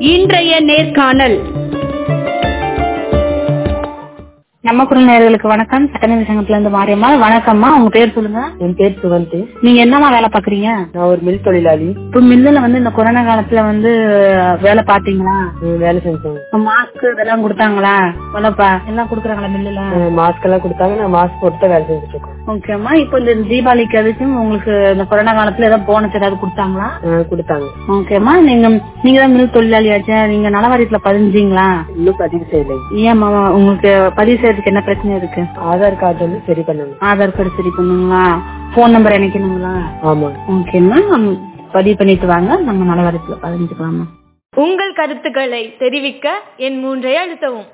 இன்றைய நேர்காணல் நம்ம குரல் நேயர்களுக்கு வணக்கம் சட்டநீதி சங்கத்துல இருந்து மாரியம்மா வணக்கம்மா உங்க பேர் சொல்லுங்க என் பேர் சுகந்தி நீங்க என்னமா வேலை பாக்குறீங்க நான் ஒரு மில் தொழிலாளி இப்ப மில்லுல வந்து இந்த கொரோனா காலத்துல வந்து வேலை பாத்தீங்களா ம், வேலை செஞ்சேன் மாஸ்க் இதெல்லாம் கொடுத்தாங்களா வேலைப்பா எல்லாம் கொடுக்குறாங்களா மில்லுல மாஸ்க் எல்லாம் கொடுத்தாங்க நான் மாஸ்க் போட்டு தான் வேலை செஞ்சுட்டு இருக்கோம் ஓகேம்மா இப்போ இந்த தீபாவளிக்கு அதுக்கும் உங்களுக்கு இந்த கொரோனா காலத்துல ஏதாவது போனஸ் ஏதாவது கொடுத்தாங்களா ஆ, கொடுத்தாங்க ஓகேம்மா நீங்க நீங்க தான் மில் தொழிலாளியாச்சு நீங்க நலவாரியத்துல பதிஞ்சீங்களா இன்னும் பதிவு செய்யலை ஏன் உங்களுக்கு பதிவு செய்யறதுக்கு என்ன பிரச்சனை இருக்கு ஆதார் கார்டு வந்து சரி பண்ணணும் ஆதார் கார்டு சரி பண்ணுங்களா போன் நம்பர் இணைக்கணுங்களா ஆமா ஓகேம்மா பதிவு பண்ணிட்டு வாங்க நம்ம நலவாரியத்துல பதிஞ்சுக்கலாமா உங்கள் கருத்துக்களை தெரிவிக்க என் மூன்றை அழுத்தவும்